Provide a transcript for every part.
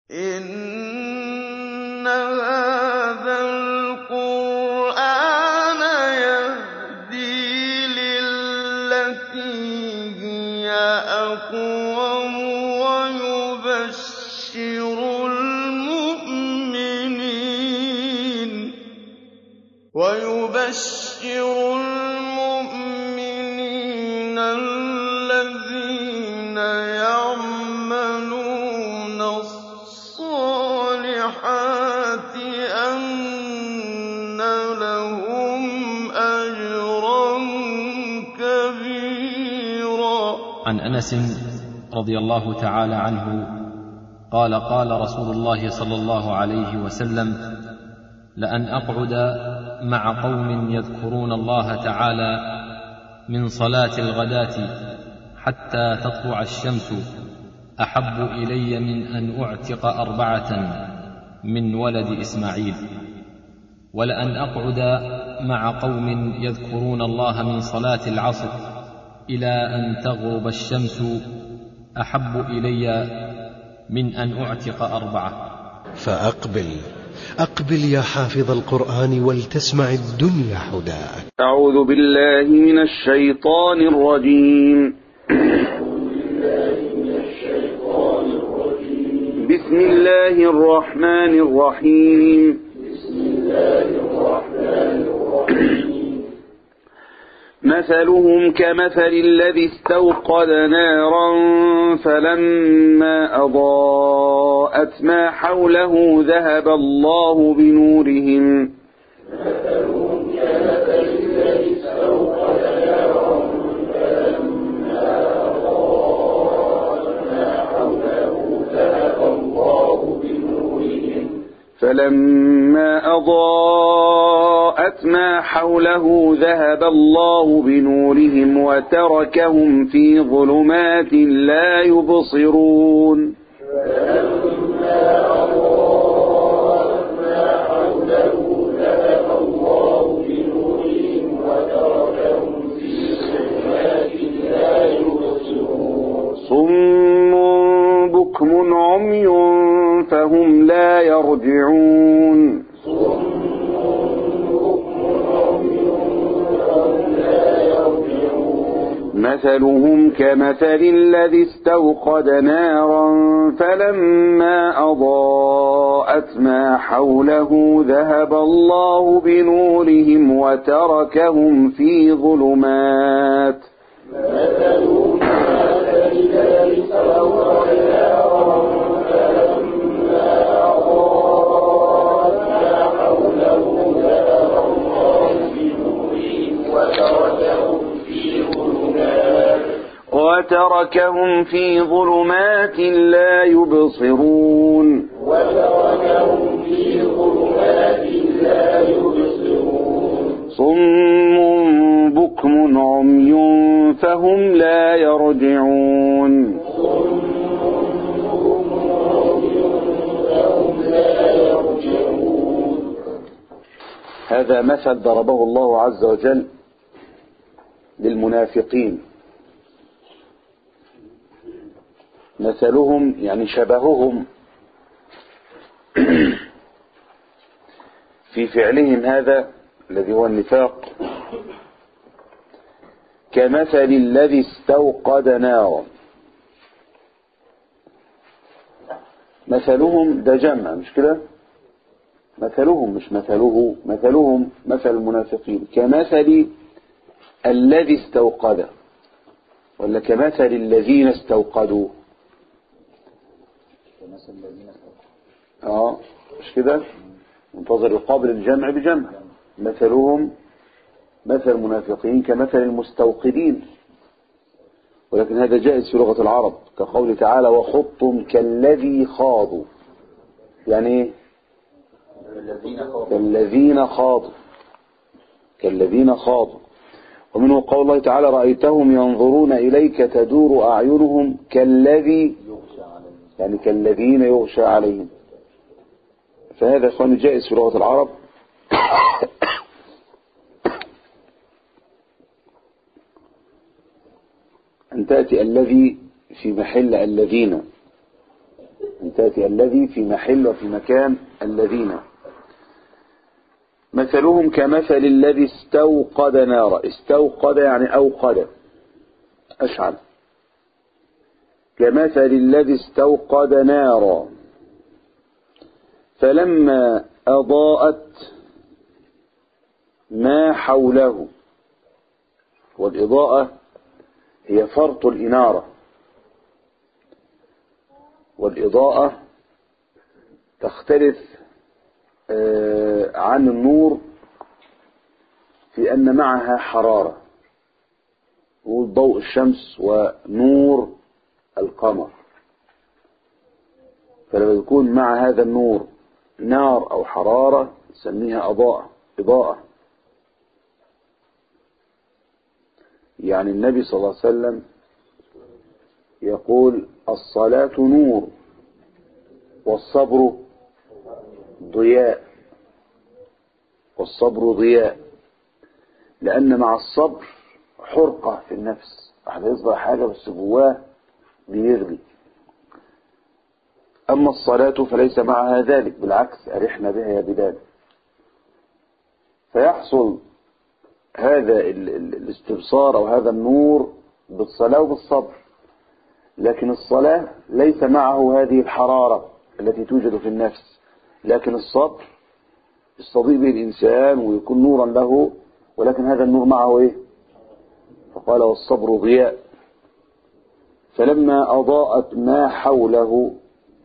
إِنَّ هَٰذَا الْقُرْآنَ يَهْدِي لِلَّتِي هِيَ أَقْوَمُ وَيُبَشِّرُ الْمُؤْمِنِينَ الَّذِينَ يَعْمَلُونَ الصَّالِحَاتِ أَنَّ لَهُمْ أَجْرًا كَبِيرًا عن انس رضي الله تعالى عنه قال قال رسول الله صلى الله عليه وسلم لان اقعد مع قوم يذكرون الله تعالى من صلاه الغداه حتى تطلع الشمس احب الي من ان اعتق اربعه من ولد اسماعيل ولان اقعد مع قوم يذكرون الله من صلاه العصر الى ان تغرب الشمس احب الي من ان اعتق اربعه فأقبل أقبل يا حافظ القرآن ولتسمع الدنيا حداك أعوذ بالله من الشيطان الرجيم بسم الله الرحمن الرحيم مثلهم كمثل الذي استوقد نارا فلما أضاءت ما حوله ذهب الله بنورهم فلما أضاءت ما حوله ذهب الله بنورهم وتركهم في ظلمات لا يبصرون صم بكم عمي فهم لا يرجعون مثلهم كمثل الذي استوقد نارا فلما أضاءت ما حوله ذهب الله بنورهم وتركهم في ظلمات وتركهم في ظلمات لا يبصرون صم بكم عمي فهم لا يرجعون هذا مثل ضربه الله عز وجل للمنافقين مثلهم يعني شبههم في فعلهم هذا الذي هو النفاق كمثل الذي استوقد نارا مثلهم ده جمع مش كده مثلهم مش مثله مثلهم مثل المنافقين كمثل الذي استوقد ولا كمثل الذين استوقدوا اه مش كده منتظر يقابل الجمع بجمع مثلهم مثل المنافقين كمثل المستوقدين ولكن هذا جائز في لغة العرب كقول تعالى وخضتم كالذي خاضوا يعني ايه كالذين خاضوا كالذين خاضوا ومنه قول الله تعالى رأيتهم ينظرون إليك تدور أعينهم كالذي يعني كالذين يغشى عليهم فهذا إخواني جائز في لغة العرب أن تأتي الذي في محل الذين تأتي الذي في محل وفي مكان الذين مثلهم كمثل الذي استوقد نارا استوقد يعني أوقد أشعل كمثل الذي استوقد نارا فلما أضاءت ما حوله والإضاءة هي فرط الإنارة والإضاءة تختلف عن النور في أن معها حرارة ضوء الشمس ونور القمر فلما يكون مع هذا النور نار أو حرارة نسميها أضاءة إضاءة يعني النبي صلى الله عليه وسلم يقول الصلاة نور والصبر ضياء والصبر ضياء لأن مع الصبر حرقة في النفس واحد يصبر حاجة بس جواه بيغلي أما الصلاة فليس معها ذلك بالعكس أرحنا بها يا بلال فيحصل هذا الاستبصار أو هذا النور بالصلاة وبالصبر لكن الصلاة ليس معه هذه الحرارة التي توجد في النفس لكن الصبر يستضيء به الإنسان ويكون نورا له ولكن هذا النور معه إيه فقال والصبر ضياء فلما أضاءت ما حوله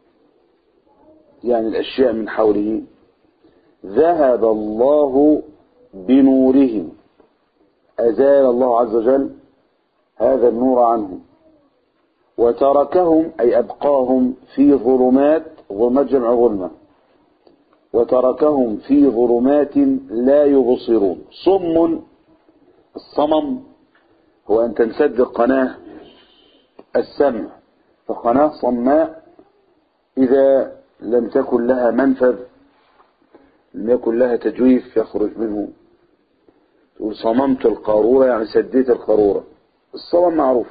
يعني الأشياء من حوله ذهب الله بنورهم أزال الله عز وجل هذا النور عنهم وتركهم أي أبقاهم في ظلمات ظلمات جمع ظلمة وتركهم في ظلمات لا يبصرون صم الصمم هو أن تنسد قناة السمع فقناة صماء إذا لم تكن لها منفذ لم يكن لها تجويف يخرج منه تقول صممت القارورة يعني سديت القارورة الصمم معروف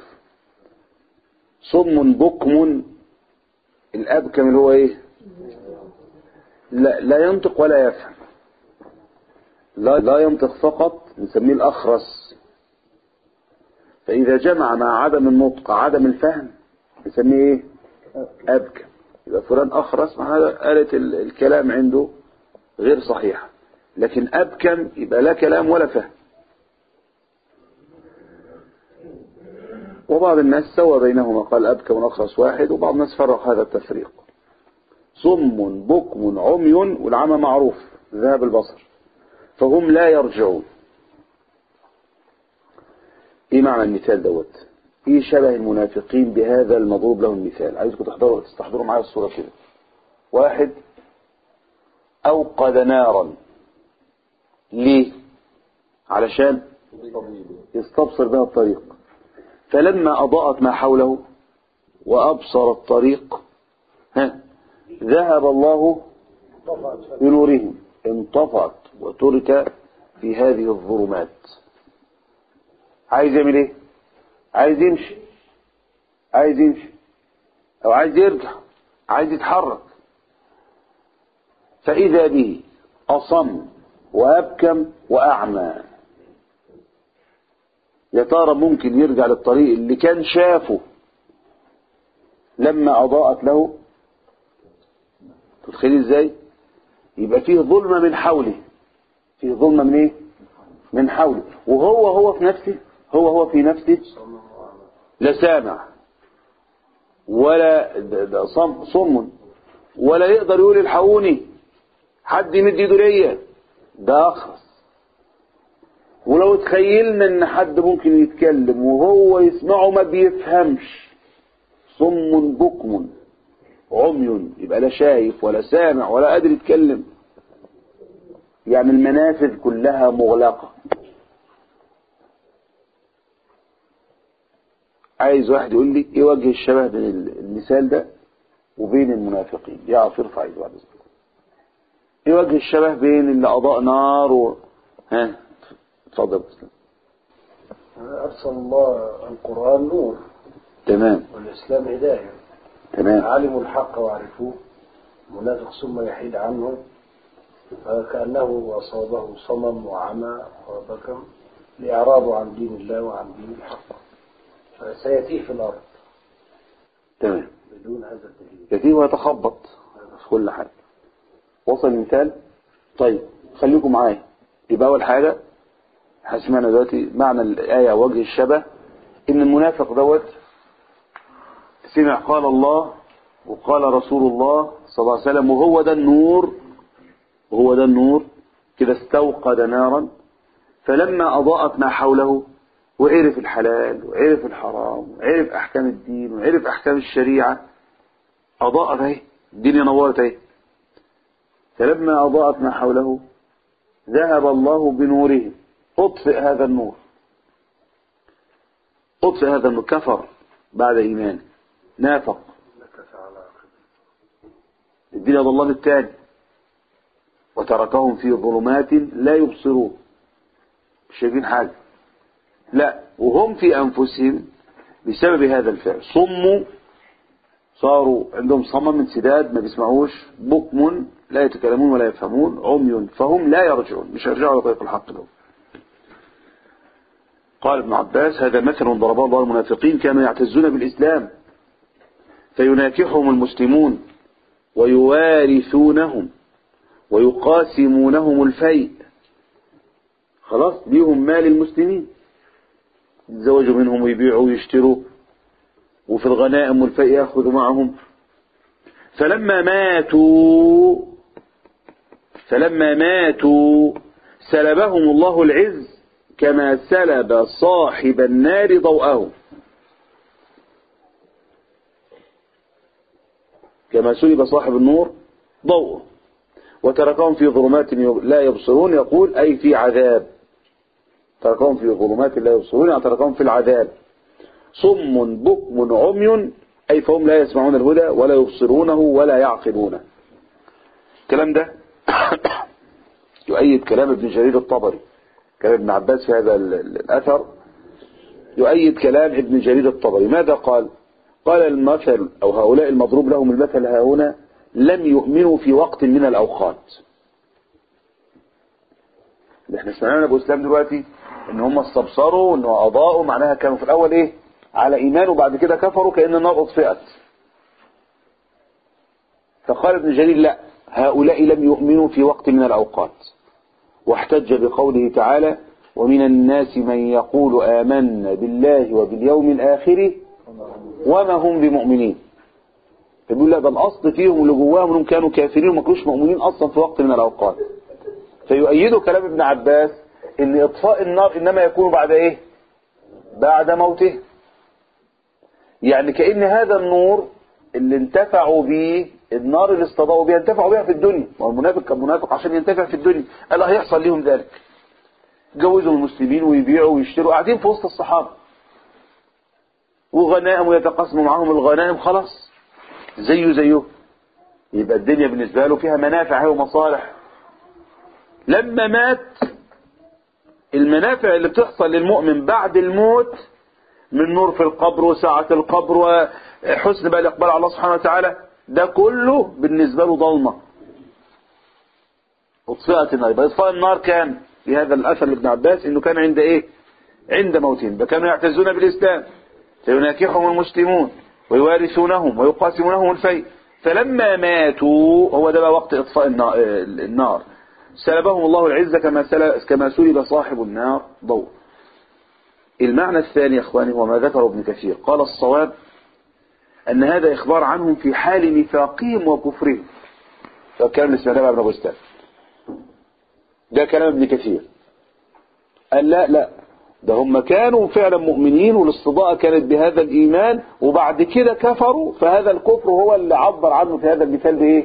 صم بكم الأبكم اللي هو إيه لا, لا ينطق ولا يفهم لا, لا ينطق فقط نسميه الأخرس فإذا جمع مع عدم النطق عدم الفهم نسميه إيه أبكم يبقى فلان أخرس مع هذا آلة الكلام عنده غير صحيحة لكن أبكم يبقى لا كلام ولا فهم وبعض الناس سوى بينهما قال أبكم والأخرس واحد وبعض الناس فرق هذا التفريق صم بكم عمي والعمى معروف ذهاب البصر فهم لا يرجعون ايه معنى المثال دوت ايه شبه المنافقين بهذا المضروب له المثال عايزكم تحضروا تستحضروا معايا الصورة كده واحد اوقد نارا ليه علشان يستبصر بها الطريق فلما اضاءت ما حوله وابصر الطريق ها ذهب الله بنورهم انطفأت وترك في هذه الظلمات عايز يعمل ايه عايز يمشي عايز يمشي او عايز يرجع عايز يتحرك فاذا به اصم وابكم واعمى يا ترى ممكن يرجع للطريق اللي كان شافه لما اضاءت له تتخيل ازاي يبقى فيه ظلمه من حوله فيه ظلمه من ايه من حوله وهو هو في نفسه هو هو في نفسه لا سامع ولا ده صم, صم ولا يقدر يقول الحقوني حد يمد ايده ليا ده اخرس ولو تخيلنا ان حد ممكن يتكلم وهو يسمعه ما بيفهمش صم بكم عمي يبقى لا شايف ولا سامع ولا قادر يتكلم يعني المنافذ كلها مغلقة عايز واحد يقول لي ايه وجه الشبه بين المثال ده وبين المنافقين يعرف يرفع ايده بعد ذلك ايه وجه الشبه بين اللي اضاء نار و... ها اتفضل اسلام أرسل الله القرآن نور تمام والإسلام هداية تمام علموا الحق وعرفوه منافق ثم يحيد عنه فكأنه أصابه صمم وعمى وبكم لإعراضه عن دين الله وعن دين الحق فسيتيه في الأرض تمام بدون هذا الدليل يتيه ويتخبط في كل حاجة وصل المثال طيب خليكم معايا يبقى أول حاجة هسمعنا دلوقتي معنى الآية وجه الشبه إن المنافق دوت سمع قال الله وقال رسول الله صلى الله عليه وسلم وهو ده النور وهو ده النور كده استوقد نارا فلما أضاءت ما حوله وعرف الحلال وعرف الحرام وعرف أحكام الدين وعرف أحكام الشريعة أضاءت اهي الدنيا نورت اهي فلما أضاءت ما حوله ذهب الله بنوره أطفئ هذا النور أطفئ هذا النور كفر بعد إيمانه نافق نكث على عقبه الدنيا ضلال التاني وتركهم في ظلمات لا يبصرون مش شايفين حاجة لا وهم في أنفسهم بسبب هذا الفعل صموا صاروا عندهم صمم انسداد ما بيسمعوش بكم لا يتكلمون ولا يفهمون عمي فهم لا يرجعون مش يرجعوا لطريق الحق لهم قال ابن عباس هذا مثل ضربه الله المنافقين كانوا يعتزون بالإسلام فيناكحهم المسلمون ويوارثونهم ويقاسمونهم الفيء خلاص ليهم مال المسلمين يتزوجوا منهم ويبيعوا ويشتروا وفي الغنائم والفيء يأخذوا معهم فلما ماتوا فلما ماتوا سلبهم الله العز كما سلب صاحب النار ضوءه كما سلب صاحب النور ضوءه وتركهم في ظلمات لا يبصرون يقول أي في عذاب تركهم في ظلمات لا يبصرون يعني تركهم في العذاب صم بكم عمي أي فهم لا يسمعون الهدى ولا يبصرونه ولا يعقلونه الكلام ده يؤيد كلام ابن جرير الطبري كلام ابن عباس في هذا ال- ال- الأثر يؤيد كلام ابن جرير الطبري ماذا قال قال المثل أو هؤلاء المضروب لهم المثل ها هنا لم يؤمنوا في وقت من الأوقات اللي احنا سمعنا ابو اسلام دلوقتي ان هم استبصروا وان اضاءوا معناها كانوا في الاول ايه على ايمان وبعد كده كفروا كأن النار اطفئت فقال ابن جرير لا هؤلاء لم يؤمنوا في وقت من الاوقات واحتج بقوله تعالى ومن الناس من يقول آمنا بالله وباليوم الآخر وما هم بمؤمنين فبيقول لا ده الأصل فيهم اللي جواهم انهم كانوا كافرين وما كانوش مؤمنين أصلا في وقت من الأوقات فيؤيدوا كلام ابن عباس ان اطفاء النار انما يكون بعد ايه بعد موته يعني كأن هذا النور اللي انتفعوا به النار اللي استضاءوا بها انتفعوا بها في الدنيا والمنافق كان منافق عشان ينتفع في الدنيا قال هيحصل لهم ذلك جوزوا المسلمين ويبيعوا ويشتروا قاعدين في وسط الصحابة وغنائم ويتقاسموا معاهم الغنائم خلاص زيه زيه يبقى الدنيا بالنسبة له فيها منافع ومصالح لما مات المنافع اللي بتحصل للمؤمن بعد الموت من نور في القبر وسعة القبر وحسن بقى الإقبال على الله سبحانه وتعالى ده كله بالنسبة له ضلمة اطفئت النار يبقى اطفاء النار كان في هذا الأثر لابن عباس انه كان عند ايه عند موتهم فكانوا يعتزون بالإسلام فيناكحهم المسلمون ويوارثونهم ويقاسمونهم الفيء فلما ماتوا هو ده بقى وقت اطفاء النا- النار سلبهم الله العزة كما سل- كما سلب صاحب النار ضوء المعنى الثاني يا اخواني هو ما ذكره ابن كثير قال الصواب ان هذا اخبار عنهم في حال نفاقهم وكفرهم فالكلام اللي سمعناه بقى ابن ابو استاذ ده كلام ابن كثير قال لا لا ده هم كانوا فعلا مؤمنين والاستضاءة كانت بهذا الإيمان وبعد كده كفروا فهذا الكفر هو اللي عبر عنه في هذا المثال بإيه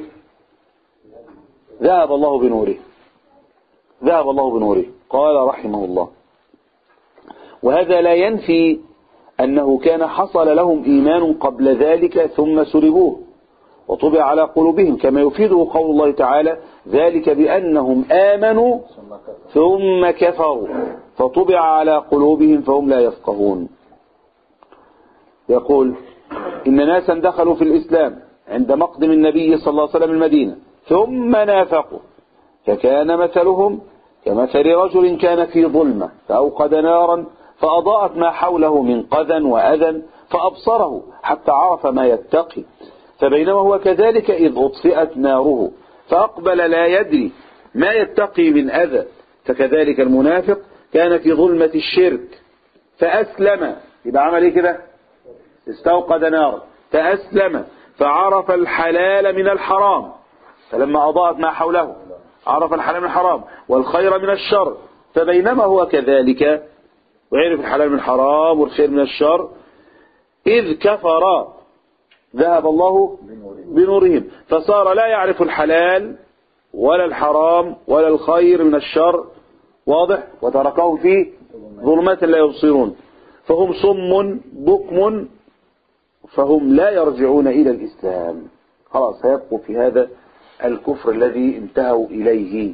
ذهب الله بنوره ذهب الله بنوره قال رحمه الله وهذا لا ينفي أنه كان حصل لهم إيمان قبل ذلك ثم سلبوه وطبع على قلوبهم كما يفيده قول الله تعالى ذلك بأنهم آمنوا ثم كفروا فطبع على قلوبهم فهم لا يفقهون يقول إن ناسا دخلوا في الإسلام عند مقدم النبي صلى الله عليه وسلم المدينة ثم نافقوا فكان مثلهم كمثل رجل كان في ظلمة فأوقد نارا فأضاءت ما حوله من قذى وأذى فأبصره حتى عرف ما يتقي فبينما هو كذلك إذ أطفئت ناره فأقبل لا يدري ما يتقي من أذى فكذلك المنافق كان في ظلمة الشرك فأسلم يبقى عمل إيه كده استوقد نارا فأسلم فعرف الحلال من الحرام فلما أضاءت ما حوله عرف الحلال من الحرام والخير من الشر فبينما هو كذلك وعرف الحلال من الحرام والخير من الشر إذ كفر ذهب الله بنورهم فصار لا يعرف الحلال ولا الحرام ولا الخير من الشر واضح وتركهم في ظلمات لا يبصرون فهم صم بكم فهم لا يرجعون إلى الإسلام خلاص هيبقوا في هذا الكفر الذي انتهوا إليه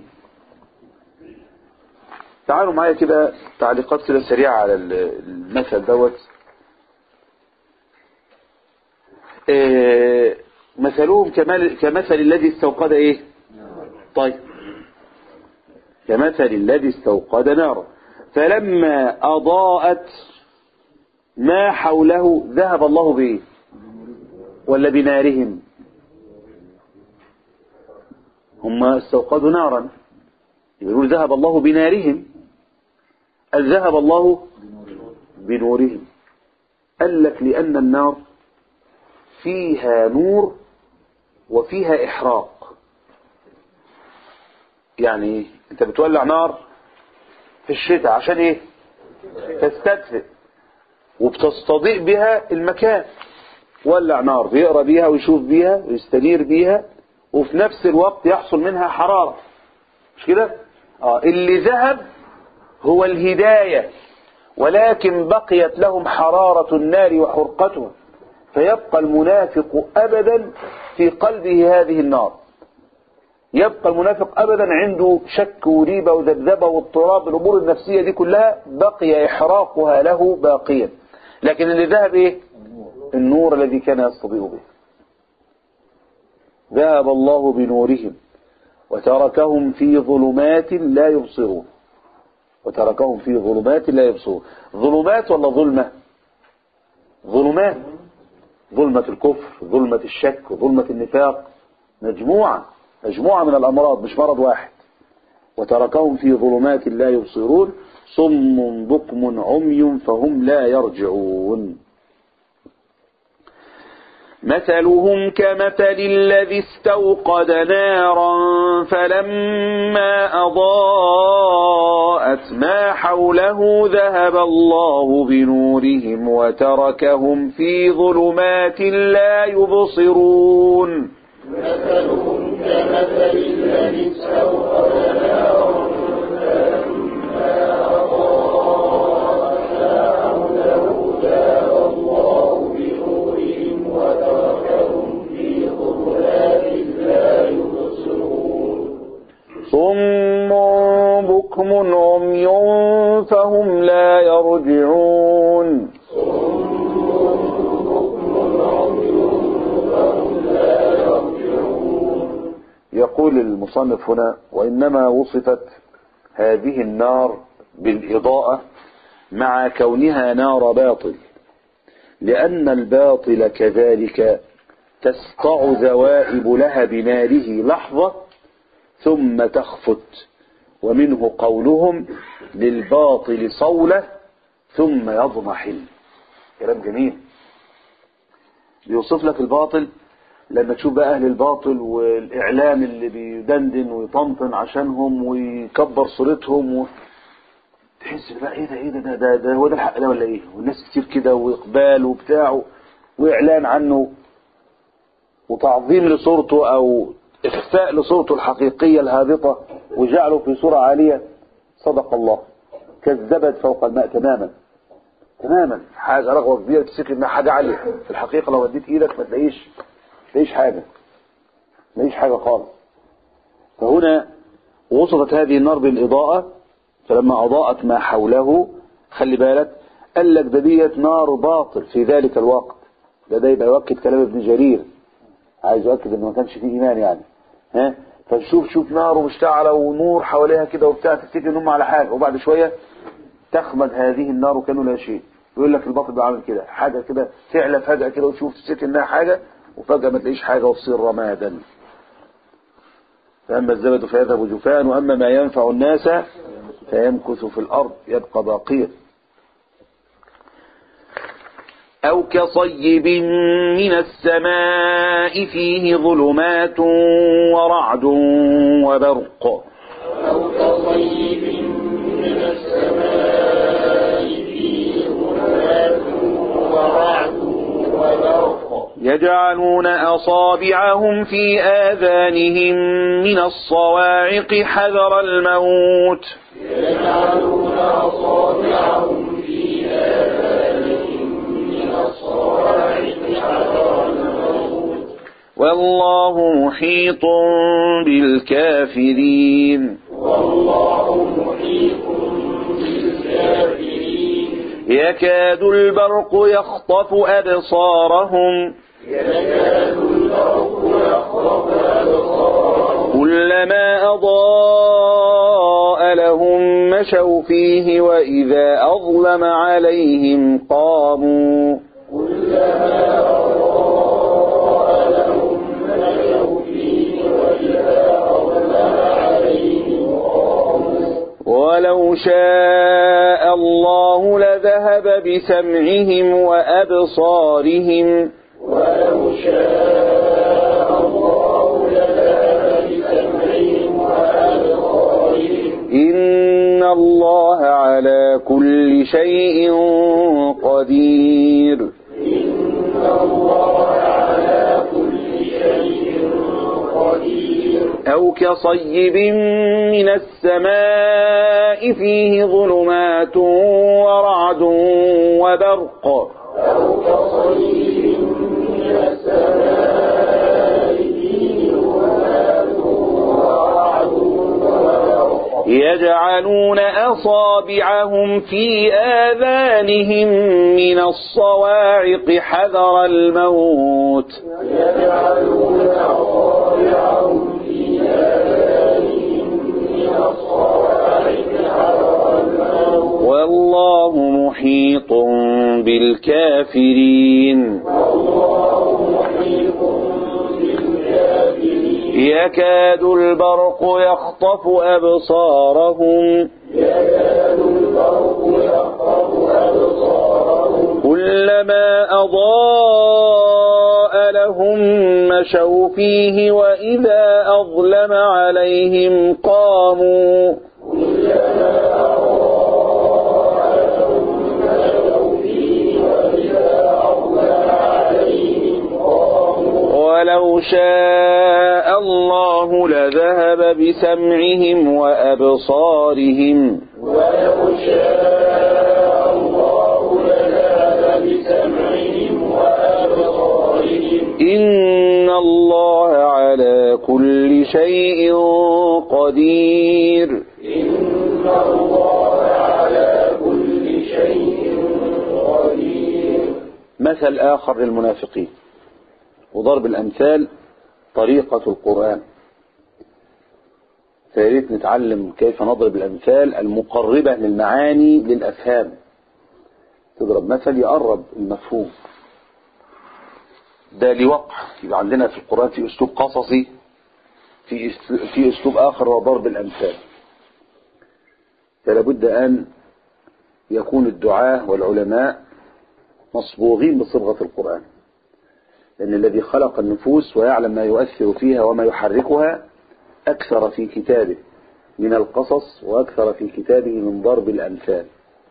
تعالوا معايا كده تعليقات كده سريعة على المثل دوت إيه مثلهم كمال كمثل الذي استوقد ايه طيب كمثل الذي استوقد نارا فلما أضاءت ما حوله ذهب الله به ولا بنارهم هم استوقدوا نارا يقول ذهب الله بنارهم قال ذهب الله بنورهم قال لك لأن النار فيها نور وفيها إحراق يعني انت بتولع نار في الشتاء عشان ايه تستدفئ وبتستضيء بها المكان ولع نار بيقرا بيها ويشوف بيها ويستنير بيها وفي نفس الوقت يحصل منها حرارة مش كده اه اللي ذهب هو الهداية ولكن بقيت لهم حرارة النار وحرقتها فيبقى المنافق أبدا في قلبه هذه النار يبقى المنافق أبدا عنده شك وريبة وذبذبة واضطراب الأمور النفسية دي كلها بقي إحراقها له باقيا لكن اللي ذهب إيه النور الذي كان يستضيء به ذهب الله بنورهم وتركهم في ظلمات لا يبصرون وتركهم في ظلمات لا يبصرون ظلمات ولا ظلمة ظلمات ظلمة الكفر ظلمة الشك ظلمة النفاق مجموعة مجموعة من الأمراض مش مرض واحد وتركهم في ظلمات لا يبصرون صم بكم عمي فهم لا يرجعون مثلهم كمثل الذي استوقد نارا فلما أضاءت ما حوله ذهب الله بنورهم وتركهم في ظلمات لا يبصرون مثلهم كمثل الذي استوقد نارا فلما أضاءت ما حوله ذهب الله بنورهم وتركهم في ظلمات لا يبصرون صم بكم عمي فهم لا يرجعون يقول المصنف هنا وإنما وصفت هذه النار بالإضاءة مع كونها نار باطل لأن الباطل كذلك تسطع ذوائب لهب ناره لحظة ثم تخفت ومنه قولهم للباطل صولة ثم يضمحل كلام جميل بيوصف لك الباطل لما تشوف بقى أهل الباطل والإعلام اللي بيدندن ويطنطن عشانهم ويكبر صورتهم و... تحس بقى ايه ده ايه ده ده, ده, ده هو ده الحق ده ولا ايه والناس كتير كده واقبال وبتاع واعلان عنه وتعظيم لصورته او اخفاء لصورته الحقيقية الهابطة وجعله في صورة عالية صدق الله كذبت فوق الماء تماما تماما حاجة رغوة كبيرة تفتكر انها حاجة عالية في الحقيقة لو وديت ايدك ما تلاقيش تلاقيش حاجة ما تلاقيش حاجة خالص فهنا وصفت هذه النار بالإضاءة فلما أضاءت ما حوله خلي بالك قال لك ده ديت نار باطل في ذلك الوقت ده ده يبقى يؤكد كلام ابن جرير عايز يؤكد انه ما كانش فيه ايمان يعني ها فشوف شوف نار مشتعلة ونور حواليها كده وبتاع تفتكر ان هم على حاجة وبعد شوية تخمد هذه النار وكانوا لا شيء يقول لك الباطل بيعمل كده حاجة كده تعلى فجأة كده وتشوف تفتكر انها حاجة وفجأة ما تلاقيش حاجة وتصير رمادا فأما الزبد فيذهب جفاء وأما ما ينفع الناس فيمكث في الأرض يبقى باقيا أو كصيب من السماء فيه ظلمات ورعد وبرق أو كصيب من السماء فيه ظلمات ورعد وبرق يجعلون أصابعهم في آذانهم من الصواعق حذر الموت يجعلون أصابعهم في آذانهم من الصواعق حذر الموت والله محيط بالكافرين والله محيط بالكافرين يكاد البرق يخطف أبصارهم يكاد البرق يخطف أبصارهم كلما أضاء لهم مشوا فيه وإذا أظلم عليهم قاموا كلما أضاء لهم مشوا فيه وإذا أظلم عليهم قاموا ولو شاء الله لذهب بسمعهم وأبصارهم ولو شاء الله لذهب بسمعهم وأبصارهم إن الله على كل شيء قدير إن الله على كل شيء قدير أو كصيب من السماء فيه ظلمات ورعد وبرق أو كصيب من السماء فيه ظلمات ورعد وبرق يجعلون أصابعهم في آذانهم من الصواعق حذر الموت يجعلون أصابعهم في آذانهم من الصواعق حذر الموت والله محيط بالكافرين والله محيط بالكافرين يكاد البرق يخطف أبصارهم يكاد البرق يخطف أبصارهم كلما أضاء لهم مشوا فيه وإذا أظلم عليهم قاموا كلما أضاء لهم مشوا فيه وإذا أظلم عليهم قاموا ولو شاء الله لذهب بسمعهم وأبصارهم ولو شاء الله لذهب بسمعهم وأبصارهم إن الله على كل شيء قدير إن الله على كل شيء قدير مثل آخر للمنافقين وضرب الأمثال طريقة القرآن فياريت نتعلم كيف نضرب الأمثال المقربة للمعاني للأفهام تضرب مثل يقرب المفهوم ده لوقع يبقى عندنا في القرآن في أسلوب قصصي في أس- في أسلوب آخر هو ضرب الأمثال فلا بد أن يكون الدعاة والعلماء مصبوغين بصبغة القرآن لأن الذي خلق النفوس ويعلم ما يؤثر فيها وما يحركها أكثر في كتابه من القصص وأكثر في كتابه من ضرب الأمثال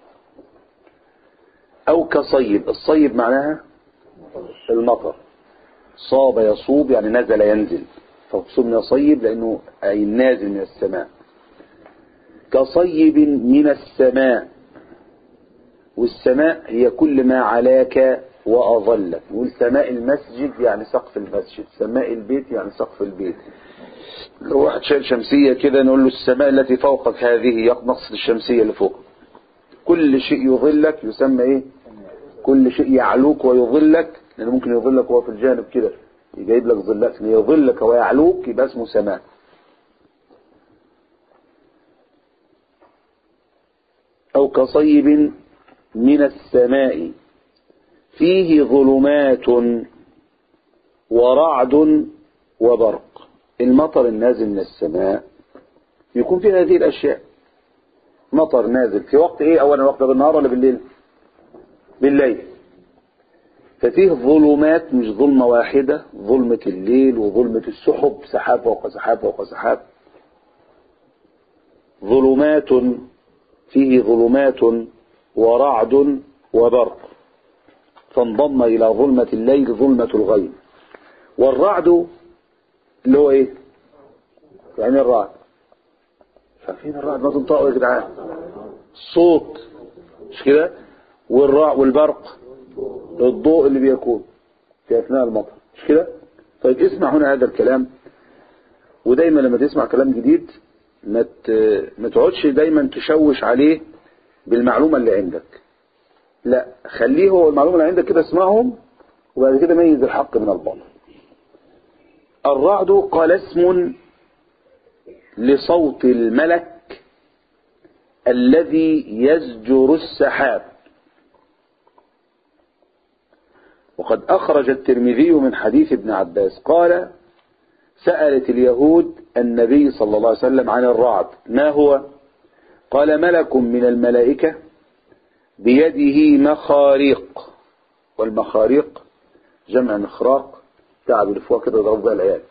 أو كصيب الصيب معناها المطر صاب يصوب يعني نزل ينزل فاقسمنا صيب لأنه أي نازل من السماء كصيب من السماء والسماء هي كل ما علاك وأظلك نقول سماء المسجد يعني سقف المسجد سماء البيت يعني سقف البيت لو واحد شايل شمسية كده نقول له السماء التي فوقك هذه نقصد الشمسية اللي فوق كل شيء يظلك يسمى ايه كل شيء يعلوك ويظلك لأنه ممكن يظلك وهو في الجانب كده يجيب لك ظلات لكن يظلك ويعلوك يبقى اسمه سماء أو كصيب من السماء فيه ظلمات ورعد وبرق المطر النازل من السماء يكون فيه هذه الأشياء مطر نازل في وقت ايه اولا وقت بالنهار ولا بالليل بالليل ففيه ظلمات مش ظلمة واحدة ظلمة الليل وظلمة السحب سحاب فوق سحاب فوق سحاب ظلمات فيه ظلمات ورعد وبرق فانضم إلى ظلمة الليل ظلمة الغيب والرعد اللي هو ايه يعني الرعد فين الرعد ما تنطقوا يا جدعان صوت مش كده والرع والبرق الضوء اللي بيكون في اثناء المطر مش كده طيب اسمع هنا هذا الكلام ودايما لما تسمع كلام جديد ما ما تقعدش دايما تشوش عليه بالمعلومه اللي عندك لا خليه هو المعلومه اللي عندك كده اسمعهم وبعد كده ميز الحق من الباطل الرعد قال اسم لصوت الملك الذي يزجر السحاب وقد أخرج الترمذي من حديث ابن عباس قال سألت اليهود النبي صلى الله عليه وسلم عن الرعد ما هو قال ملك من الملائكة بيده مخاريق والمخاريق جمع مخراق تعب الفوا كده ضرب بها العيال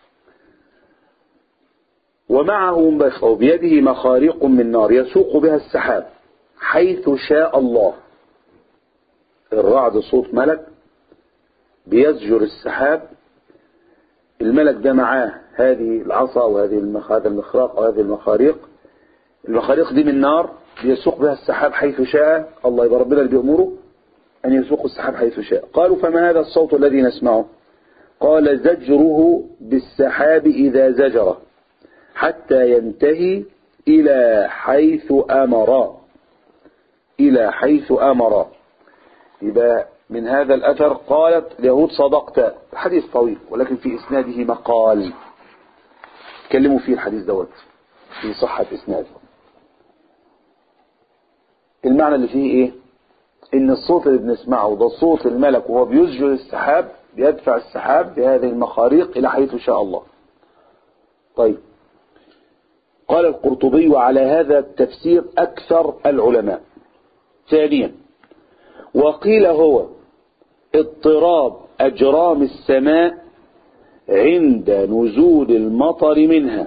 ومعه أو بيده مخاريق من نار يسوق بها السحاب حيث شاء الله الرعد صوت ملك بيزجر السحاب الملك ده معاه هذه العصا وهذه المخ... هذا المخراق وهذه المخاريق المخاريق دي من نار بيسوق بها السحاب حيث شاء الله يبقى ربنا اللي بيأمره أن يسوق السحاب حيث شاء قالوا فما هذا الصوت الذي نسمعه قال زجره بالسحاب إذا زجره حتى ينتهي إلى حيث أمر إلى حيث أمر يبقى من هذا الأثر قالت اليهود صدقت حديث طويل ولكن في إسناده مقال كلموا فيه الحديث دوت في صحة إسناده المعنى اللي فيه إيه إن الصوت اللي بنسمعه ده صوت الملك وهو بيسجل السحاب بيدفع السحاب بهذه المخاريق إلى حيث شاء الله طيب قال القرطبي على هذا التفسير أكثر العلماء ثانيا وقيل هو اضطراب أجرام السماء عند نزول المطر منها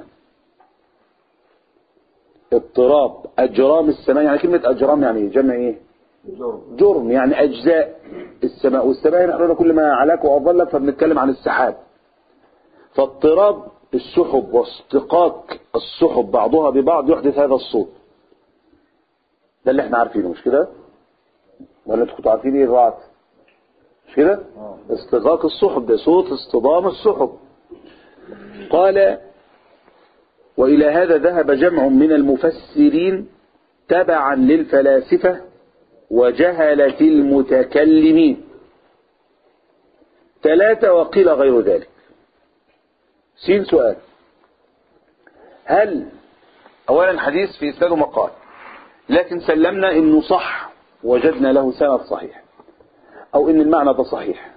اضطراب أجرام السماء يعني كلمة أجرام يعني جمع إيه جرم يعني أجزاء السماء والسماء نحن كل ما علاك وأظلك فبنتكلم عن السحاب فاضطراب السحب واصطقاق السحب بعضها ببعض يحدث هذا الصوت ده اللي احنا عارفينه مش كده ولا انتوا كنتوا عارفين ايه الرعد مش كده اصطقاق السحب ده صوت اصطدام السحب قال وإلى هذا ذهب جمع من المفسرين تبعا للفلاسفة وجهلة المتكلمين ثلاثة وقيل غير ذلك سين سؤال هل اولا حديث في اسناده مقال لكن سلمنا انه صح وجدنا له سند صحيح او ان المعنى ده صحيح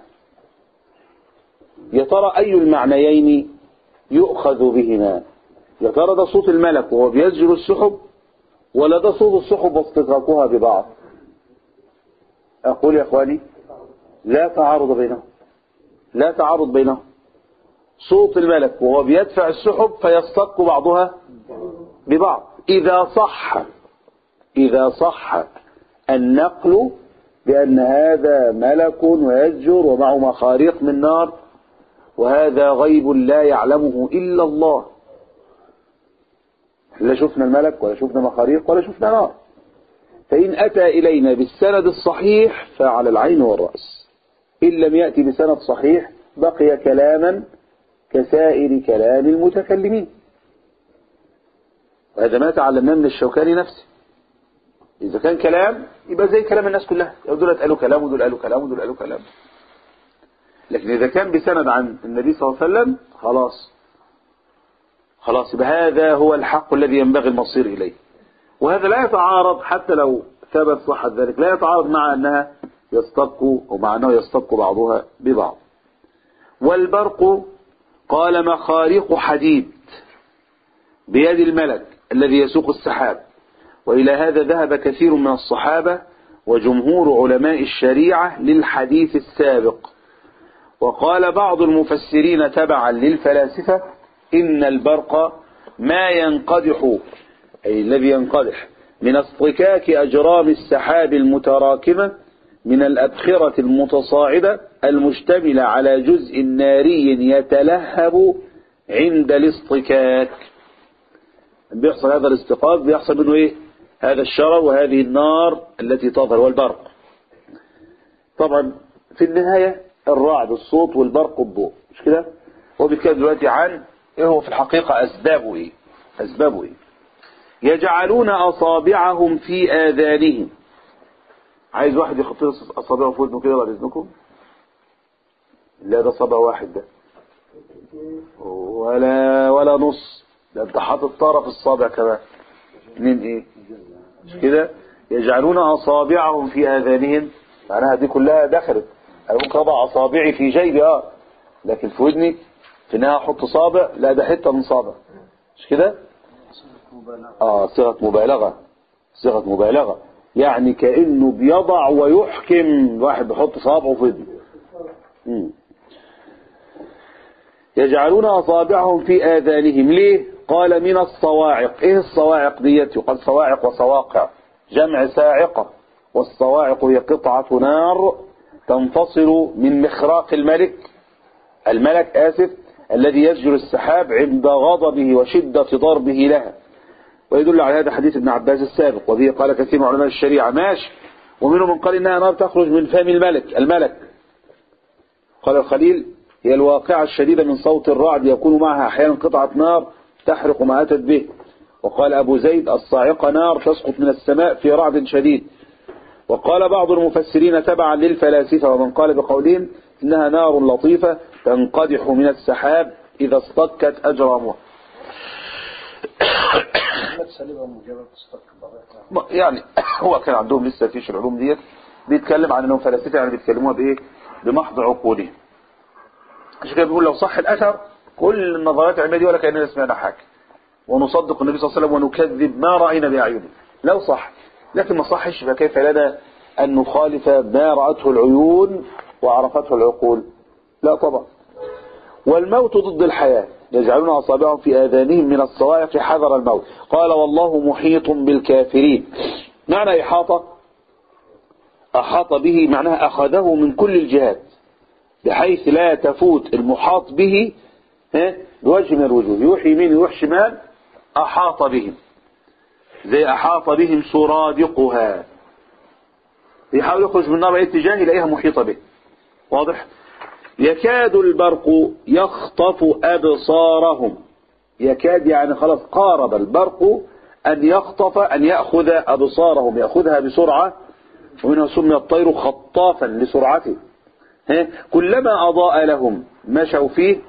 يا ترى اي المعنيين يؤخذ بهما يا ترى ده صوت الملك وهو بيزجر السحب ولا ده صوت السحب واصطقاقها ببعض اقول يا اخواني لا تعارض بينهم لا تعارض بينهم صوت الملك وهو بيدفع السحب فيصطك بعضها ببعض إذا صح إذا صح النقل بأن هذا ملك ويزجر ومعه مخاريق من نار وهذا غيب لا يعلمه إلا الله لا شفنا الملك ولا شفنا مخاريق ولا شفنا نار فإن أتى إلينا بالسند الصحيح فعلى العين والرأس إن لم يأتي بسند صحيح بقي كلاما كسائر كلام المتكلمين وهذا ما تعلمناه من الشوكاني نفسه إذا كان كلام يبقى زي كلام الناس كلها دول قالوا كلام ودول قالوا كلام ودول قالوا كلام لكن إذا كان بسند عن النبي صلى الله عليه وسلم خلاص خلاص يبقى هذا هو الحق الذي ينبغي المصير إليه وهذا لا يتعارض حتى لو ثبت صحة ذلك لا يتعارض مع أنها يستبق ومع أنه يستبق بعضها ببعض والبرق قال مخاريق حديد بيد الملك الذي يسوق السحاب وإلى هذا ذهب كثير من الصحابة وجمهور علماء الشريعة للحديث السابق وقال بعض المفسرين تبعا للفلاسفة إن البرق ما ينقدح أي الذي ينقدح من اصطكاك أجرام السحاب المتراكمة من الأبخرة المتصاعدة المشتملة على جزء ناري يتلهب عند الاصطكاك بيحصل هذا الاستقاق بيحصل منه ايه هذا الشرر وهذه النار التي تظهر والبرق طبعا في النهاية الرعد الصوت والبرق الضوء مش كده هو بيتكلم دلوقتي عن ايه هو في الحقيقة اسبابه ايه اسبابه ايه يجعلون اصابعهم في اذانهم عايز واحد يحط له اصابعه في ودنه كده بعد اذنكم لا ده صبع واحد ده ولا ولا نص ده انت حاطط طرف الصابع كمان اتنين ايه مش كده يجعلون اصابعهم في اذانهم معناها دي كلها دخلت انا ممكن اضع اصابعي في جيبي اه لكن في ودني في انها احط صابع لا ده حته من صابع مش كده اه صيغه مبالغه صيغه مبالغه يعني كانه بيضع ويحكم واحد بيحط صابعه في ودنه مم. يجعلون أصابعهم في آذانهم ليه قال من الصواعق إيه الصواعق ديت يقال صواعق وصواقع جمع ساعقة والصواعق هي قطعة نار تنفصل من مخراق الملك الملك آسف الذي يزجر السحاب عند غضبه وشدة ضربه لها ويدل على هذا حديث ابن عباس السابق وبه قال كثير من علماء الشريعة ماشي ومنهم من قال إنها نار تخرج من فم الملك الملك قال الخليل هي الواقعة الشديدة من صوت الرعد يكون معها أحيانا قطعة نار تحرق ما أتت به وقال أبو زيد الصاعقة نار تسقط من السماء في رعد شديد وقال بعض المفسرين تبعا للفلاسفة ومن قال بقولهم إنها نار لطيفة تنقدح من السحاب إذا اصطكت أجرامها يعني هو كان عندهم لسه فيش العلوم ديت بيتكلم عن انهم فلاسفه يعني بيتكلموها بايه بمحض عقولهم عشان كده بيقول لو صح الاثر كل النظريات العلميه دي ولا كاننا سمعنا حاجه ونصدق النبي صلى الله عليه وسلم ونكذب ما راينا باعيننا لو صح لكن ما صحش فكيف لنا ان نخالف ما راته العيون وعرفته العقول لا طبعا والموت ضد الحياه يجعلون اصابعهم في اذانهم من الصواعق حذر الموت قال والله محيط بالكافرين معنى احاطه احاط به معناها اخذه من كل الجهات بحيث لا تفوت المحاط به ها بوجه من الوجوه يروح يمين يروح شمال أحاط بهم زي أحاط بهم سرادقها يحاول يخرج من النار أي اتجاه يلاقيها محيطة به واضح يكاد البرق يخطف أبصارهم يكاد يعني خلاص قارب البرق أن يخطف أن يأخذ أبصارهم يأخذها بسرعة ومنها سمي الطير خطافا لسرعته ها كلما أضاء لهم مشوا فيه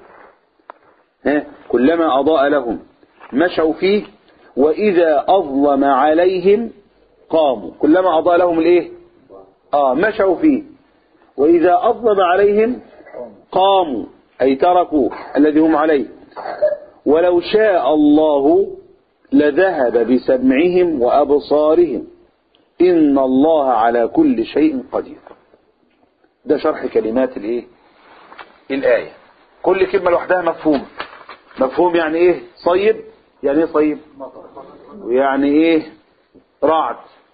ها كلما أضاء لهم مشوا فيه وإذا أظلم عليهم قاموا كلما أضاء لهم الإيه آه مشوا فيه وإذا أظلم عليهم قاموا أي تركوا الذي هم عليه ولو شاء الله لذهب بسمعهم وأبصارهم إن الله على كل شيء قدير ده شرح كلمات الايه الآية كل كلمة لوحدها مفهوم مفهوم يعني ايه صيب يعني ايه صيب ويعني ايه رعد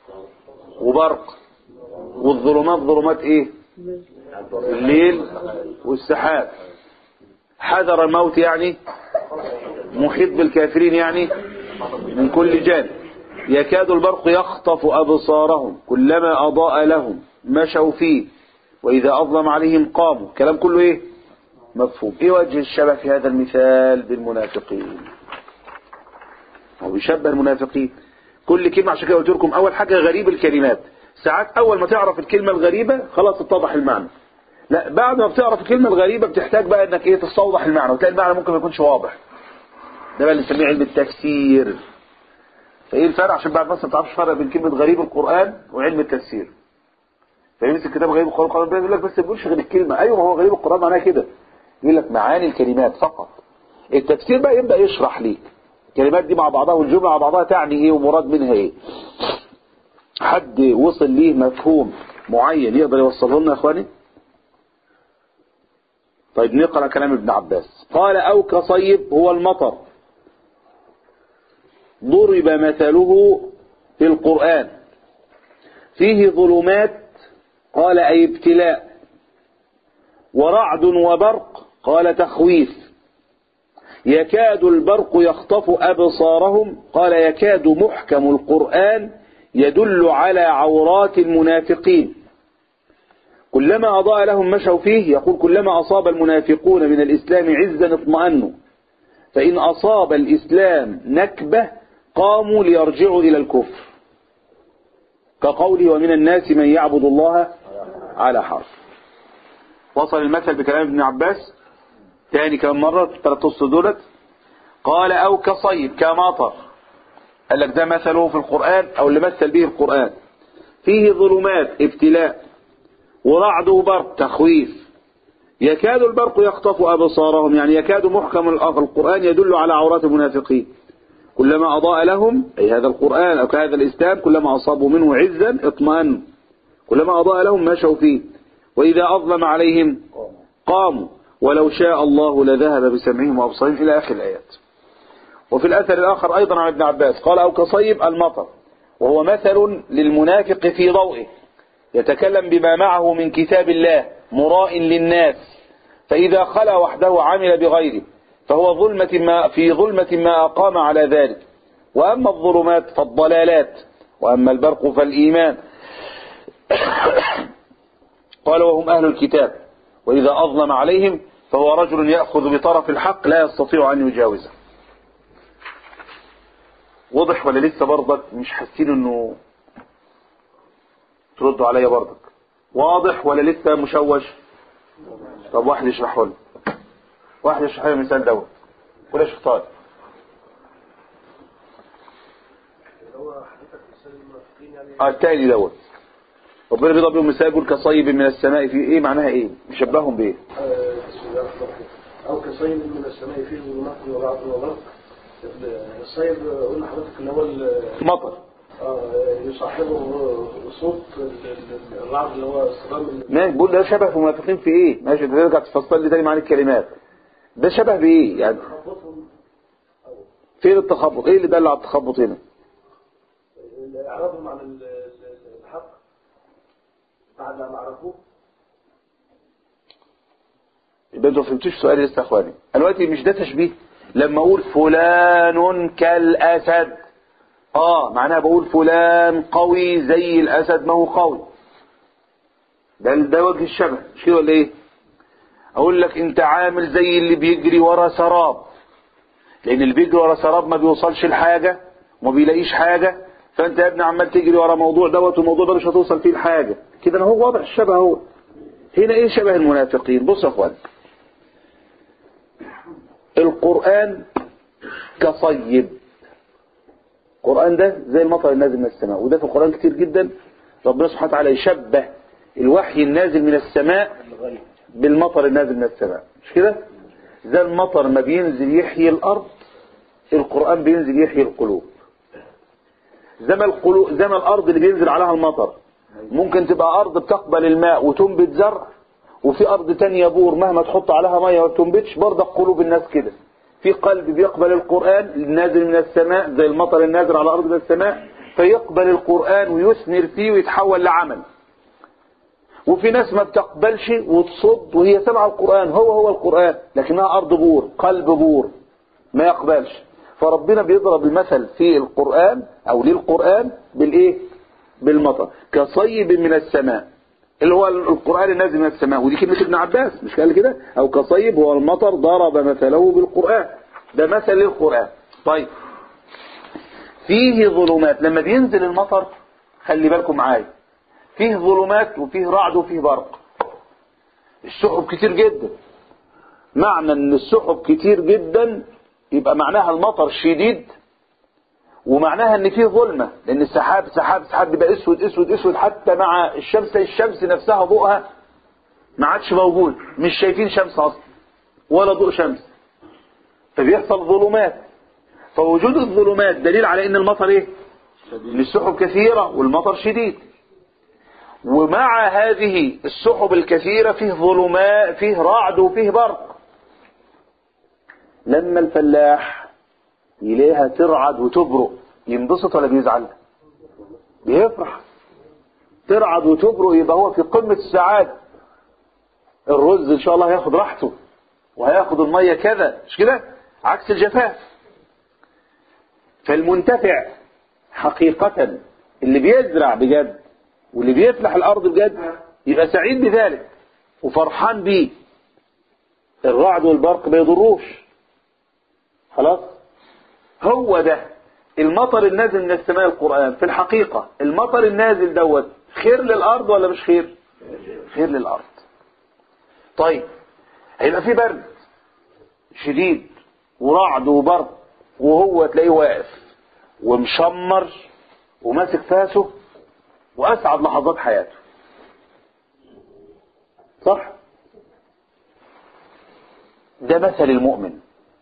وبرق والظلمات ظلمات ايه الليل والسحاب حذر الموت يعني محيط بالكافرين يعني من كل جانب يكاد البرق يخطف أبصارهم كلما أضاء لهم مشوا فيه وإذا أظلم عليهم قاموا كلام كله إيه مفهوم إيه وجه الشبه في هذا المثال بالمنافقين هو بيشبه المنافقين كل كلمة عشان كده قلت لكم أول حاجة غريب الكلمات ساعات أول ما تعرف الكلمة الغريبة خلاص اتضح المعنى لا بعد ما بتعرف الكلمة الغريبة بتحتاج بقى انك ايه تستوضح المعنى وتلاقي المعنى ممكن ما يكونش واضح ده بقى اللي بنسميه علم التفسير فايه الفرق عشان بعد مثلا ما تعرفش فرق بين كلمة غريب القرآن وعلم التفسير فيمسك كتاب غريب القرآن يقول لك بس ما بيقولش غير الكلمة ايوه ما هو غريب القرآن معناه كده يقول لك معاني الكلمات فقط التفسير بقى يبدأ يشرح ليك الكلمات دي مع بعضها والجملة مع بعضها تعني ايه ومراد منها ايه حد وصل ليه مفهوم معين يقدر يوصله لنا يا اخواني طيب نقرأ كلام ابن عباس قال او كصيب هو المطر ضرب مثله في القرآن فيه ظلمات قال أي ابتلاء ورعد وبرق قال تخويف يكاد البرق يخطف أبصارهم قال يكاد محكم القرآن يدل على عورات المنافقين كلما أضاء لهم مشوا فيه يقول كلما أصاب المنافقون من الإسلام عزا اطمأنوا فإن أصاب الإسلام نكبة قاموا ليرجعوا إلى الكفر كقوله ومن الناس من يعبد الله على حرف وصل المثل بكلام ابن عباس تاني كم مرة ثلاث أسطر دولت قال أو كصيب كمطر قال لك ده مثله في القرآن أو اللي مثل به القرآن فيه ظلمات ابتلاء ورعد وبرق تخويف يكاد البرق يخطف أبصارهم يعني يكاد محكم القرآن يدل على عورات المنافقين كلما أضاء لهم أي هذا القرآن أو كهذا الإسلام كلما أصابوا منه عزا اطمأنوا كلما أضاء لهم مشوا فيه وإذا أظلم عليهم قاموا ولو شاء الله لذهب بسمعهم وأبصارهم إلى آخر الآيات وفي الأثر الآخر أيضا عن ابن عباس قال أو كصيب المطر وهو مثل للمنافق في ضوئه يتكلم بما معه من كتاب الله مراء للناس فإذا خلا وحده عمل بغيره فهو ظلمة ما في ظلمة ما أقام على ذلك وأما الظلمات فالضلالات وأما البرق فالإيمان قال وهم أهل الكتاب وإذا أظلم عليهم فهو رجل يأخذ بطرف الحق لا يستطيع أن يجاوزه واضح ولا لسه برضك مش حاسين انه تردوا عليا برضك واضح ولا لسه مشوش طب واحد يشرحه لي واحد يشرح لي المثال دوت ولا شيطان اه التاني دوت ربنا بيضرب بيهم مثال يقول كصيب من السماء في ايه معناها ايه بيشبههم بايه بسم الله الرحمن الرحيم أو كصيب من السماء فيه ظلمات ورعد وبرق الصيب قلنا لحضرتك اللي هو ال- مطر آه، يصاحبه صوت ال- ال- الرعد اللي هو الصدام ماشي بقول ده شبه في المنافقين في ايه ماشي انت ترجع تفصل لي تاني معاني الكلمات ده شبه بايه يعني خبطهم فين التخبط ايه اللي دل على التخبط هنا إعراضهم عن ال- ال- الحق بعد ما عرفوه يبقى انتوا ما فهمتوش سؤالي لسه يا اخواني انا دلوقتي مش ده تشبيه لما اقول فلان كالاسد اه معناها بقول فلان قوي زي الاسد ما هو قوي ده ده وجه الشبه مش كده ولا ايه اقول لك انت عامل زي اللي بيجري ورا سراب لان اللي بيجري ورا سراب ما بيوصلش لحاجه وما بيلاقيش حاجه فانت يا ابني عمال تجري ورا موضوع دوت والموضوع ده مش هتوصل فيه لحاجه كده هو واضح الشبه هو هنا ايه شبه المنافقين بص يا اخوان القرآن كصيب القرآن ده زي المطر النازل من السماء وده في القرآن كتير جدا ربنا سبحانه وتعالى يشبه الوحي النازل من السماء بالمطر النازل من السماء مش كده زي المطر ما بينزل يحيي الأرض القرآن بينزل يحيي القلوب زي ما القلوب زي ما الأرض اللي بينزل عليها المطر ممكن تبقى أرض بتقبل الماء وتنبت زرع وفي أرض تانية بور مهما تحط عليها مية ما بتنبتش برضه قلوب الناس كده في قلب بيقبل القرآن النازل من السماء زي المطر النازل على أرض من السماء فيقبل القرآن ويثمر فيه ويتحول لعمل وفي ناس ما بتقبلش وتصد وهي سمع القرآن هو هو القرآن لكنها أرض بور قلب بور ما يقبلش فربنا بيضرب المثل في القرآن أو للقرآن بالإيه بالمطر كصيب من السماء اللي هو القرآن النازل من السماء ودي كلمة ابن عباس مش قال كده أو كصيب هو المطر ضرب مثله بالقرآن ده مثل للقرآن طيب فيه ظلمات لما بينزل المطر خلي بالكم معايا فيه ظلمات وفيه رعد وفيه برق السحب كتير جدا معنى ان السحب كتير جدا يبقى معناها المطر شديد ومعناها ان فيه ظلمة لان السحاب سحاب سحاب بيبقى اسود اسود اسود حتى مع الشمس الشمس نفسها ضوءها ما عادش موجود مش شايفين شمس اصلا ولا ضوء شمس فبيحصل ظلمات فوجود الظلمات دليل على ان المطر ايه ان السحب كثيرة والمطر شديد ومع هذه السحب الكثيرة فيه ظلمات فيه رعد وفيه برق لما الفلاح يلاقيها ترعد وتبرق ينبسط ولا بيزعل بيفرح ترعد وتبرق يبقى هو في قمة السعادة الرز ان شاء الله هياخد راحته وهياخد المية كذا مش كده عكس الجفاف فالمنتفع حقيقة اللي بيزرع بجد واللي بيفلح الارض بجد يبقى سعيد بذلك وفرحان بيه الرعد والبرق ما يضروش خلاص هو ده المطر النازل من السماء القرآن في الحقيقة المطر النازل دوت خير للأرض ولا مش خير خير للأرض طيب هيبقى في برد شديد ورعد وبرد وهو تلاقيه واقف ومشمر وماسك فاسه وأسعد لحظات حياته صح ده مثل المؤمن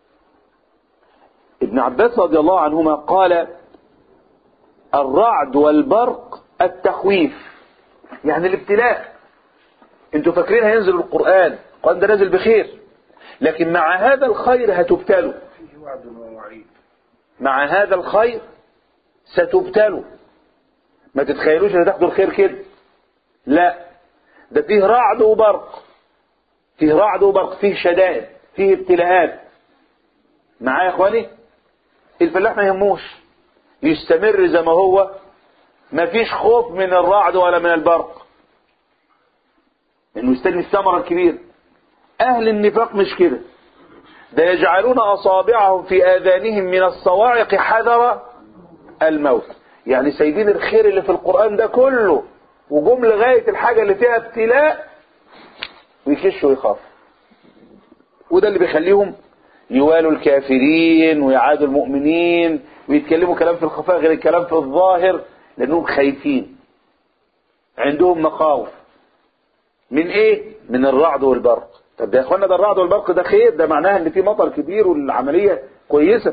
ابن عباس رضي الله عنهما قال الرعد والبرق التخويف يعني الابتلاء انتوا فاكرين هينزل القرآن القرآن ده نازل بخير لكن مع هذا الخير هتبتلوا فيه وعد ووعيد مع هذا الخير ستبتلوا ما تتخيلوش ان تاخدوا الخير كده لا ده فيه رعد وبرق فيه رعد وبرق فيه شدائد فيه ابتلاءات معايا يا اخواني الفلاح ما يهموش يستمر زي ما هو ما فيش خوف من الرعد ولا من البرق انه يستني الثمرة الكبيرة اهل النفاق مش كده ده يجعلون اصابعهم في اذانهم من الصواعق حذر الموت يعني سايبين الخير اللي في القرآن ده كله وجم لغاية الحاجة اللي فيها ابتلاء ويكشوا ويخافوا وده اللي بيخليهم يوالوا الكافرين ويعادوا المؤمنين ويتكلموا كلام في الخفاء غير الكلام في الظاهر لأنهم خايفين عندهم مخاوف من ايه من الرعد والبرق طب ده يا اخوانا ده الرعد والبرق ده خير ده معناها ان في مطر كبير والعملية كويسة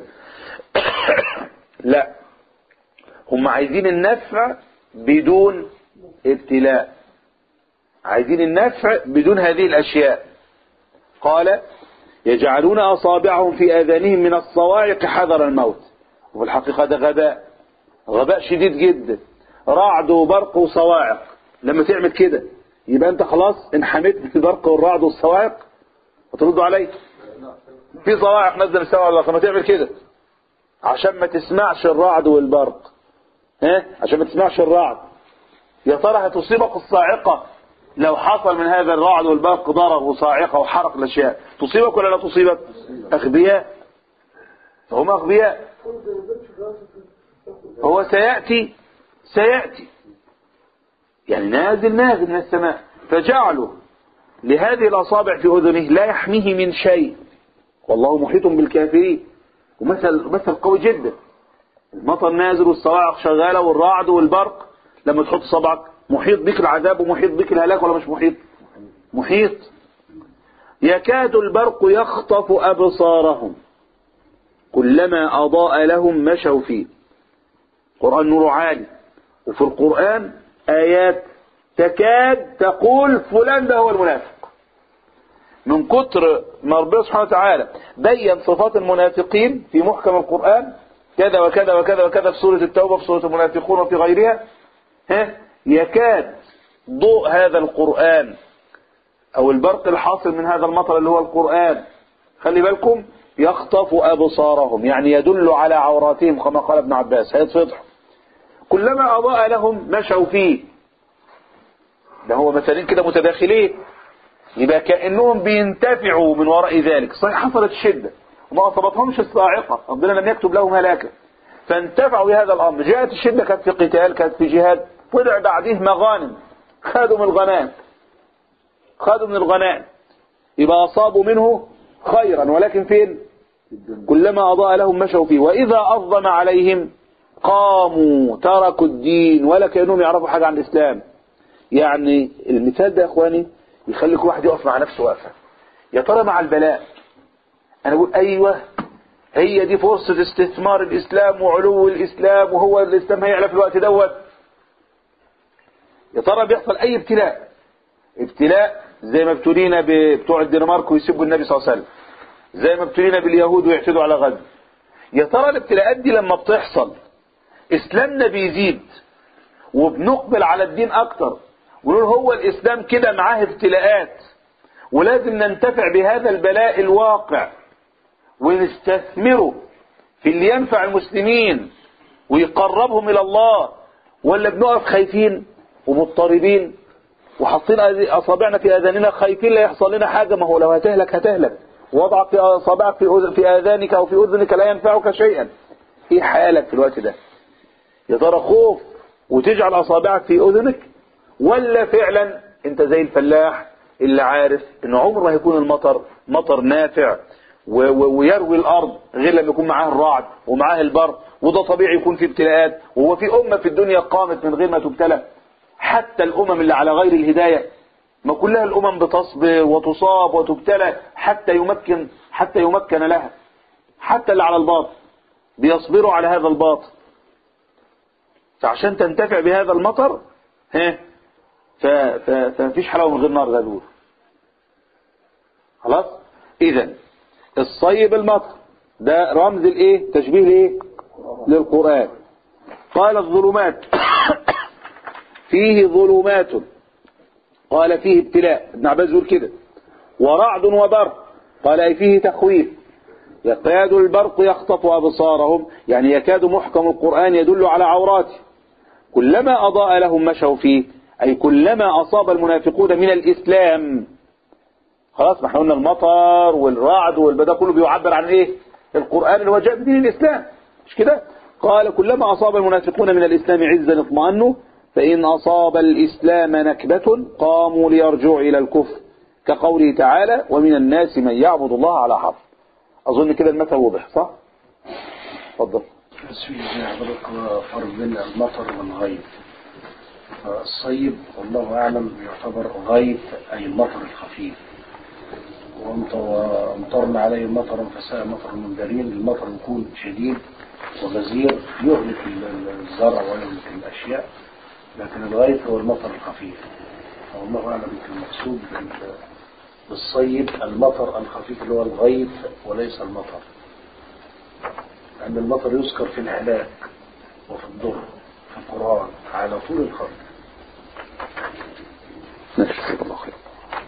لا هم عايزين النفع بدون ابتلاء عايزين النفع بدون هذه الاشياء قال يجعلون اصابعهم في اذانهم من الصواعق حذر الموت وفي الحقيقة ده غباء غباء شديد جدا رعد وبرق وصواعق لما تعمل كده يبقى انت خلاص انحميت من البرق والرعد والصواعق هتردوا علي في صواعق نزل السماء ولا لما تعمل كده عشان ما تسمعش الرعد والبرق ها عشان ما تسمعش الرعد يا ترى هتصيبك الصاعقة لو حصل من هذا الرعد والبرق ضرر وصاعقة وحرق الاشياء تصيبك ولا لا تصيبك اغبياء فهم اغبياء هو سيأتي سيأتي يعني نازل نازل من السماء فجعلوا لهذه الأصابع في أذنه لا يحميه من شيء والله محيط بالكافرين ومثل مثل قوي جدا المطر نازل والصواعق شغالة والرعد والبرق لما تحط صبعك محيط بك العذاب ومحيط بك الهلاك ولا مش محيط محيط يكاد البرق يخطف أبصارهم كلما أضاء لهم مشوا فيه قرآن نور عالي وفي القرآن آيات تكاد تقول فلان ده هو المنافق من كتر ما ربنا سبحانه وتعالى بين صفات المنافقين في محكم القرآن كذا وكذا وكذا وكذا في سورة التوبة في سورة المنافقون وفي غيرها ها يكاد ضوء هذا القرآن أو البرق الحاصل من هذا المطر اللي هو القرآن خلي بالكم يخطف أبصارهم يعني يدل على عوراتهم كما قال ابن عباس هيتفضحوا كلما أضاء لهم مشوا فيه ده هو مثالين كده متداخلين يبقى كأنهم بينتفعوا من وراء ذلك صحيح حصلت الشدة وما أصابتهمش الصاعقة ربنا لم يكتب لهم هلاكا فانتفعوا بهذا الأمر جاءت الشدة كانت في قتال كانت في جهاد طلع بعديه مغانم خدوا من الغنائم خدوا من الغنائم يبقى أصابوا منه خيرا ولكن فين كلما أضاء لهم مشوا فيه وإذا أظلم عليهم قاموا تركوا الدين ولا كأنهم يعرفوا حاجة عن الإسلام يعني المثال ده يا إخواني يخلي كل واحد يقف مع نفسه وقفة يا ترى مع البلاء أنا أقول أيوة هي دي فرصة استثمار الإسلام وعلو الإسلام وهو الإسلام هيعلى في الوقت دوت يا ترى بيحصل أي ابتلاء ابتلاء زي ما ابتلينا بتوع الدنمارك ويسبوا النبي صلى الله عليه وسلم زي ما ابتلينا باليهود ويعتدوا على غزة يا ترى الابتلاءات دي لما بتحصل اسلامنا بيزيد وبنقبل على الدين اكتر ونقول هو الاسلام كده معاه ابتلاءات ولازم ننتفع بهذا البلاء الواقع ونستثمره في اللي ينفع المسلمين ويقربهم الى الله ولا بنقف خايفين ومضطربين وحاطين اصابعنا في اذاننا خايفين لا يحصل لنا حاجه ما هو لو هتهلك هتهلك وضعك في اصابعك في أذ- في اذانك او في اذنك لا ينفعك شيئا ايه حالك في الوقت ده يا ترى خوف وتجعل اصابعك في اذنك ولا فعلا انت زي الفلاح اللي عارف ان عمر ما هيكون المطر مطر نافع و- و- ويروي الارض غير لما يكون معاه الرعد ومعاه البر وده طبيعي يكون في ابتلاءات وهو في امه في الدنيا قامت من غير ما تبتلى حتى الامم اللي على غير الهدايه ما كلها الامم بتصبر وتصاب وتبتلى حتى يمكن حتى يمكن لها حتى اللي على الباطل بيصبروا على هذا الباطل فعشان تنتفع بهذا المطر ها ف- ف- فمفيش حلاوه من غير نار غدور خلاص اذا الصيب المطر ده رمز الايه تشبيه لايه للقران قال الظلمات فيه ظلمات قال فيه ابتلاء ابن عباس يقول كده ورعد وبرق قال أي فيه تخويف يكاد البرق يخطف أبصارهم يعني يكاد محكم القرآن يدل على عوراته كلما أضاء لهم مشوا فيه أي كلما أصاب المنافقون من الإسلام خلاص ما احنا قلنا المطر والرعد والبدا كله بيعبر عن ايه القرآن اللي هو جاء بدين الإسلام مش كده قال كلما أصاب المنافقون من الإسلام عزا اطمأنوا فإن أصاب الإسلام نكبة قاموا ليرجعوا إلى الكفر كقوله تعالى ومن الناس من يعبد الله على حرف أظن كده المثل وضح صح اتفضل بس في زي حضرتك فرق بين المطر والغيث فالصيب والله أعلم يعتبر غيث أي المطر الخفيف وأمط- وأمطرنا عليه مطرا فساء مطر المنذرين المطر يكون شديد وغزير يهلك ال- ال- الزرع ويهلك الأشياء لكن الغيث هو المطر الخفيف والله أعلم المقصود بال- بالصيب المطر الخفيف اللي هو الغيث وليس المطر لأن المطر يذكر في الهلاك وفي الضر في القرآن على طول الخط نشكر الله خير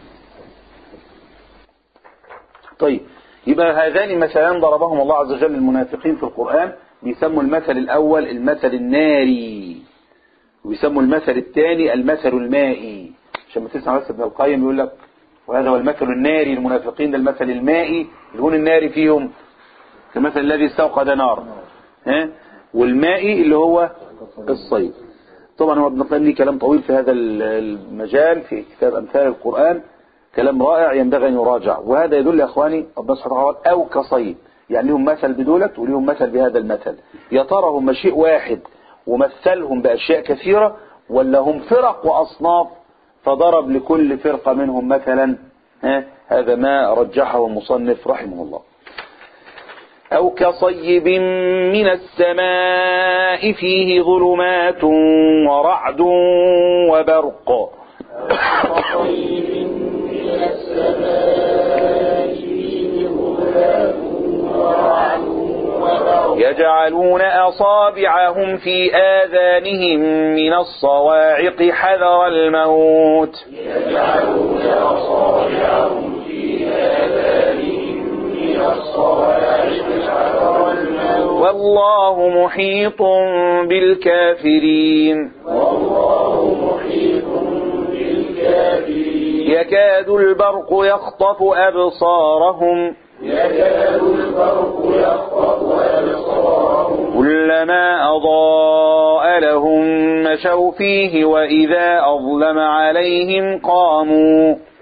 طيب يبقى هذان المثلان ضربهم الله عز وجل للمنافقين في القرآن بيسموا المثل الأول المثل الناري وبيسموا المثل الثاني المثل المائي عشان ما تسمع بس ابن القيم يقول لك وهذا هو المثل الناري للمنافقين ده المثل المائي اللي هون الناري فيهم كمثل الذي استوقد نار ها والمائي اللي هو الصيد طبعا هو ابن القيم ليه كلام طويل في هذا المجال في كتاب أمثال القرآن كلام رائع ينبغي أن يراجع وهذا يدل يا إخواني ربنا سبحانه وتعالى أو كصيد يعني لهم مثل بدولت وليهم مثل بهذا المثل يا ترى هم شيء واحد ومثلهم بأشياء كثيرة ولا هم فرق وأصناف فضرب لكل فرقة منهم مثلا ها هذا ما رجحه المصنف رحمه الله أو كصيب من السماء فيه ظلمات ورعد وبرق كصيب من السماء فيه ظلمات ورعد وبرق يجعلون أصابعهم في آذانهم من الصواعق حذر الموت يجعلون أصابعهم في آذانهم من الصواعق حذر الموت والله محيط بالكافرين والله محيط بالكافرين يكاد البرق يخطف أبصارهم يكاد البرق يخطف أبصارهم كلما أضاء لهم مشوا فيه وإذا أظلم عليهم قاموا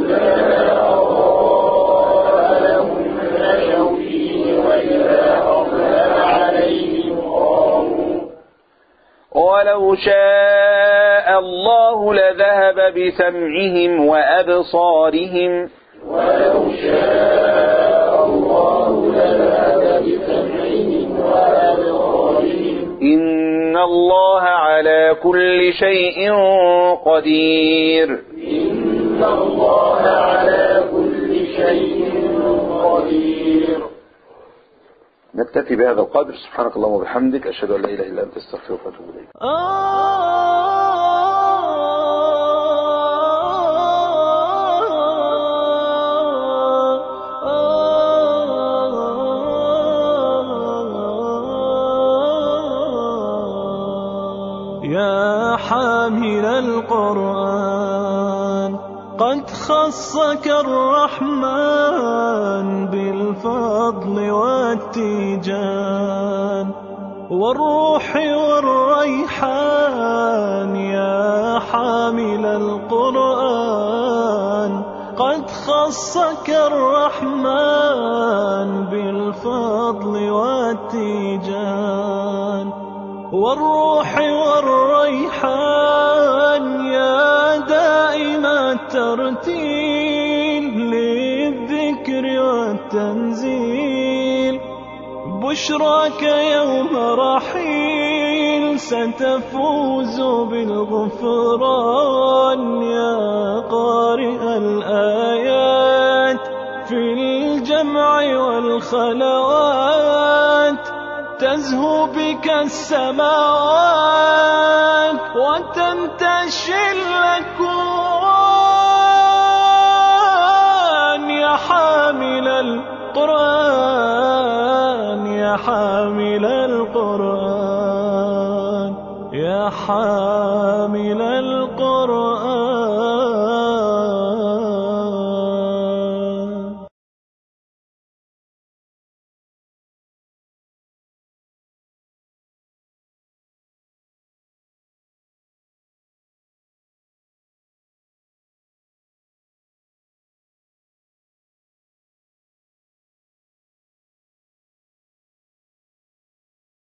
نشوا فيه وإذا أظلم عليهم قاموا ولو شاء الله لذهب بسمعهم وأبصارهم ولو شاء الله لذهب بسمعهم وأبصارهم إن الله على كل شيء قدير إن الله على كل شيء قدير نكتفي بهذا القدر سبحانك اللهم وبحمدك أشهد أن لا إله إلا أنت استغفرك وأتوب إليك يا حامل القرآن قد خصك الرحمن بالفضل والتيجان والروح والريحان يا حامل القرآن قد خصك الرحمن بالفضل والتيجان والروح والريحان يا دائم الترتيل للذكر والتنزيل بشراك يوم رحيل ستفوز بالغفران يا قارئ الآيات في الجمع والخلوات تزهو بك السماوات وتنتشي الأكوان يا حامل القرآن يا حامل القرآن يا حامل